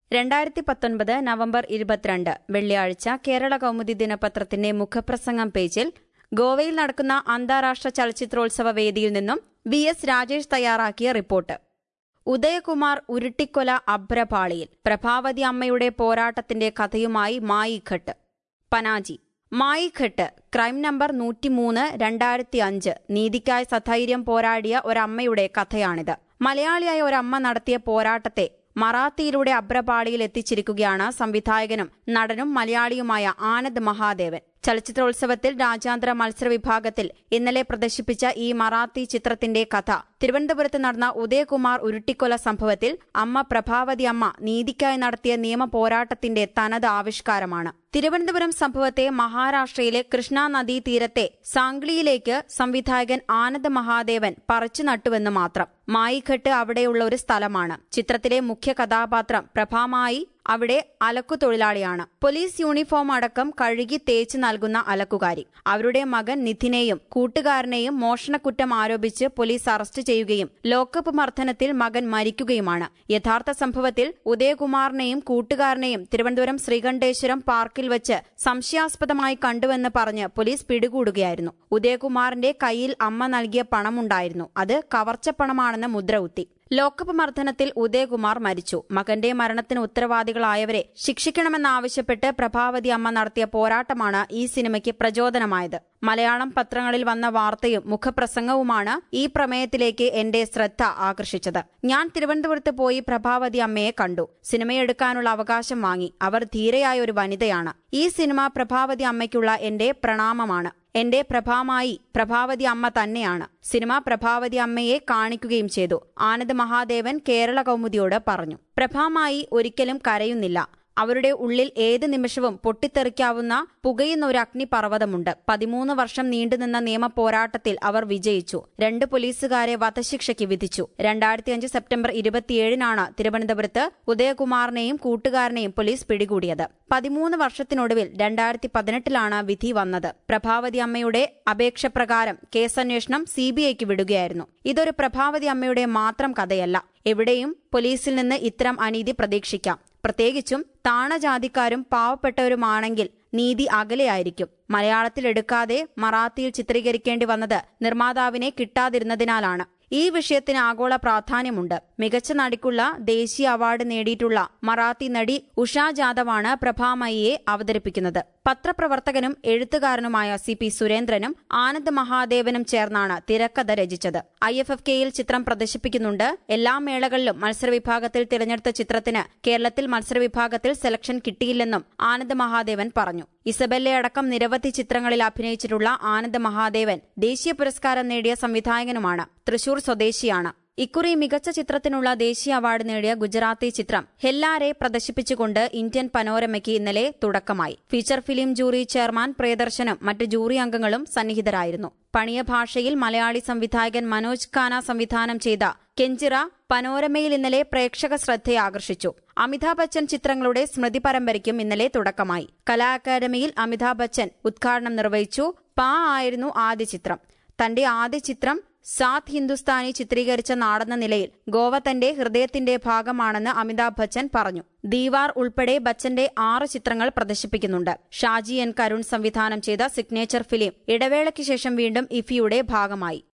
രണ്ടായിരത്തി പത്തൊൻപത് നവംബർ ഇരുപത്തിരണ്ട് വെള്ളിയാഴ്ച കേരള കൗമുദി ദിനപത്രത്തിന്റെ മുഖപ്രസംഗം പേജിൽ ഗോവയിൽ നടക്കുന്ന അന്താരാഷ്ട്ര ചലച്ചിത്രോത്സവ വേദിയിൽ നിന്നും വി എസ് രാജേഷ് തയ്യാറാക്കിയ റിപ്പോർട്ട് ഉദയകുമാർ ഉരുട്ടിക്കൊല അഭ്രപാളിയിൽ പ്രഭാവതി അമ്മയുടെ പോരാട്ടത്തിന്റെ കഥയുമായി മായിഘട്ട് പനാജി മായിഘട്ട് ക്രൈം നമ്പർ നൂറ്റിമൂന്ന് രണ്ടായിരത്തി അഞ്ച് നീതിക്കായി സധൈര്യം പോരാടിയ ഒരമ്മയുടെ കഥയാണിത് മലയാളിയായ ഒരമ്മ നടത്തിയ പോരാട്ടത്തെ മറാത്തിയിലൂടെ അബ്രപാളിയിൽ എത്തിച്ചിരിക്കുകയാണ് സംവിധായകനും നടനും മലയാളിയുമായ ആനന്ദ് മഹാദേവൻ ചലച്ചിത്രോത്സവത്തിൽ രാജ്യാന്തര മത്സര വിഭാഗത്തിൽ ഇന്നലെ പ്രദർശിപ്പിച്ച ഈ മറാത്തി ചിത്രത്തിന്റെ കഥ തിരുവനന്തപുരത്ത് നടന്ന ഉദയകുമാർ ഉരുട്ടിക്കൊല സംഭവത്തിൽ അമ്മ പ്രഭാവതി അമ്മ നീതിക്കായി നടത്തിയ നിയമ പോരാട്ടത്തിന്റെ തനത് ആവിഷ്കാരമാണ് തിരുവനന്തപുരം സംഭവത്തെ മഹാരാഷ്ട്രയിലെ കൃഷ്ണ നദീ തീരത്തെ സാംഗ്ലിയിലേക്ക് സംവിധായകൻ ആനന്ദ് മഹാദേവൻ പറിച്ചു നട്ടുവെന്ന് മാത്രം മായിഘട്ട് അവിടെയുള്ള ഒരു സ്ഥലമാണ് ചിത്രത്തിലെ മുഖ്യ കഥാപാത്രം പ്രഭാമായി അവിടെ അലക്കുതൊഴിലാളിയാണ് പോലീസ് യൂണിഫോം അടക്കം കഴുകി തേച്ച് നൽകുന്ന അലക്കുകാരി അവരുടെ മകൻ നിധിനെയും കൂട്ടുകാരനെയും മോഷണക്കുറ്റം ആരോപിച്ച് പോലീസ് അറസ്റ്റ് ചെയ്യുകയും ലോക്കപ്പ് മർദ്ദനത്തിൽ മകൻ മരിക്കുകയുമാണ് യഥാർത്ഥ സംഭവത്തിൽ ഉദയകുമാറിനെയും കൂട്ടുകാരനെയും തിരുവനന്തപുരം ശ്രീകണ്ഠേശ്വരം പാർക്കിൽ വെച്ച് സംശയാസ്പദമായി കണ്ടുവെന്ന് പറഞ്ഞ് പോലീസ് പിടികൂടുകയായിരുന്നു ഉദയകുമാറിന്റെ കയ്യിൽ അമ്മ നൽകിയ പണമുണ്ടായിരുന്നു അത് കവർച്ചപ്പണമാണെന്ന് മുദ്ര കുത്തി ലോക്കപ്പ് മർദ്ദനത്തിൽ ഉദയകുമാർ മരിച്ചു മകന്റെ മരണത്തിന് ഉത്തരവാദികളായവരെ ശിക്ഷിക്കണമെന്നാവശ്യപ്പെട്ട് പ്രഭാവതി അമ്മ നടത്തിയ പോരാട്ടമാണ് ഈ സിനിമയ്ക്ക് പ്രചോദനമായത് മലയാളം പത്രങ്ങളിൽ വന്ന വാർത്തയും മുഖപ്രസംഗവുമാണ് ഈ പ്രമേയത്തിലേക്ക് എന്റെ ശ്രദ്ധ ആകർഷിച്ചത് ഞാൻ തിരുവനന്തപുരത്ത് പോയി പ്രഭാവതി അമ്മയെ കണ്ടു സിനിമയെടുക്കാനുള്ള അവകാശം വാങ്ങി അവർ ധീരയായ ഒരു വനിതയാണ് ഈ സിനിമ പ്രഭാവതി അമ്മയ്ക്കുള്ള എന്റെ പ്രണാമമാണ് എന്റെ പ്രഭാമായി പ്രഭാവതി അമ്മ തന്നെയാണ് സിനിമ പ്രഭാവതി അമ്മയെ കാണിക്കുകയും ചെയ്തു ആനന്ദ് മഹാദേവൻ കേരള കൗമുദിയോട് പറഞ്ഞു പ്രഭാമായി ഒരിക്കലും കരയുന്നില്ല അവരുടെ ഉള്ളിൽ ഏത് നിമിഷവും പൊട്ടിത്തെറിക്കാവുന്ന പുകയുന്ന ഒരു അഗ്നിപർവ്വതമുണ്ട് പതിമൂന്ന് വർഷം നീണ്ടുനിന്ന നിയമ പോരാട്ടത്തിൽ അവർ വിജയിച്ചു രണ്ട് പോലീസുകാരെ വധശിക്ഷയ്ക്ക് വിധിച്ചു രണ്ടായിരത്തിയഞ്ച് സെപ്റ്റംബർ ഇരുപത്തിയേഴിനാണ് തിരുവനന്തപുരത്ത് ഉദയകുമാറിനെയും കൂട്ടുകാരനെയും പോലീസ് പിടികൂടിയത് പതിമൂന്ന് വർഷത്തിനൊടുവിൽ രണ്ടായിരത്തി പതിനെട്ടിലാണ് വിധി വന്നത് പ്രഭാവതി അമ്മയുടെ അപേക്ഷ പ്രകാരം കേസന്വേഷണം സിബിഐക്ക് വിടുകയായിരുന്നു ഇതൊരു പ്രഭാവതി അമ്മയുടെ മാത്രം കഥയല്ല എവിടെയും പോലീസിൽ നിന്ന് ഇത്തരം അനീതി പ്രതീക്ഷിക്കാം പ്രത്യേകിച്ചും താണജാതിക്കാരും പാവപ്പെട്ടവരുമാണെങ്കിൽ നീതി അകലെയായിരിക്കും മലയാളത്തിൽ എടുക്കാതെ മറാത്തിയിൽ ചിത്രീകരിക്കേണ്ടി വന്നത് നിർമ്മാതാവിനെ കിട്ടാതിരുന്നതിനാലാണ് ഈ വിഷയത്തിന് ആഗോള പ്രാധാന്യമുണ്ട് മികച്ച നടിക്കുള്ള ദേശീയ അവാർഡ് നേടിയിട്ടുള്ള മറാത്തി നടി ഉഷാ ജാദവാണ് പ്രഭാമയിയെ അവതരിപ്പിക്കുന്നത് പത്രപ്രവർത്തകനും എഴുത്തുകാരനുമായ സി പി സുരേന്ദ്രനും ആനന്ദ് മഹാദേവനും ചേർന്നാണ് തിരക്കഥ രചിച്ചത് ഐ എഫ് എഫ് കെയിൽ ചിത്രം പ്രദർശിപ്പിക്കുന്നുണ്ട് എല്ലാ മേളകളിലും മത്സരവിഭാഗത്തിൽ തിരഞ്ഞെടുത്ത ചിത്രത്തിന് കേരളത്തിൽ മത്സരവിഭാഗത്തിൽ സെലക്ഷൻ കിട്ടിയില്ലെന്നും ആനന്ദ് മഹാദേവൻ പറഞ്ഞു ഇസബെല്ലയടക്കം നിരവധി ചിത്രങ്ങളിൽ അഭിനയിച്ചിട്ടുള്ള ആനന്ദ് മഹാദേവൻ ദേശീയ പുരസ്കാരം നേടിയ സംവിധായകനുമാണ് തൃശൂർ സ്വദേശിയാണ് ഇക്കുറി മികച്ച ചിത്രത്തിനുള്ള ദേശീയ അവാർഡ് നേടിയ ഗുജറാത്തി ചിത്രം ഹെല്ലാരെ പ്രദർശിപ്പിച്ചുകൊണ്ട് ഇന്ത്യൻ പനോരമയ്ക്ക് ഇന്നലെ തുടക്കമായി ഫീച്ചർ ഫിലിം ജൂറി ചെയർമാൻ പ്രിയദർശനും മറ്റ് ജൂറി അംഗങ്ങളും സന്നിഹിതരായിരുന്നു പണിയ ഭാഷയിൽ മലയാളി സംവിധായകൻ മനോജ് ഖാന സംവിധാനം ചെയ്ത കെഞ്ചിറ പനോരമയിൽ ഇന്നലെ പ്രേക്ഷക ശ്രദ്ധയെ ആകർഷിച്ചു അമിതാഭ് ബച്ചൻ ചിത്രങ്ങളുടെ സ്മൃതി പരമ്പരയ്ക്കും ഇന്നലെ തുടക്കമായി കലാ അക്കാദമിയിൽ അമിതാഭ് ബച്ചൻ ഉദ്ഘാടനം നിർവഹിച്ചു പാ ആയിരുന്നു ആദ്യ ചിത്രം തന്റെ ആദ്യ ചിത്രം സാത് ഹിന്ദുസ്ഥാനി ചിത്രീകരിച്ച നാടെന്ന നിലയിൽ ഗോവ തന്റെ ഹൃദയത്തിന്റെ ഭാഗമാണെന്ന് അമിതാഭ് ബച്ചൻ പറഞ്ഞു ദീവാർ ഉൾപ്പെടെ ബച്ചന്റെ ആറ് ചിത്രങ്ങൾ പ്രദർശിപ്പിക്കുന്നുണ്ട് ഷാജി എൻ കരുൺ സംവിധാനം ചെയ്ത സിഗ്നേച്ചർ ഫിലിം ഇടവേളയ്ക്ക് ശേഷം വീണ്ടും ഇഫിയുടെ ഭാഗമായി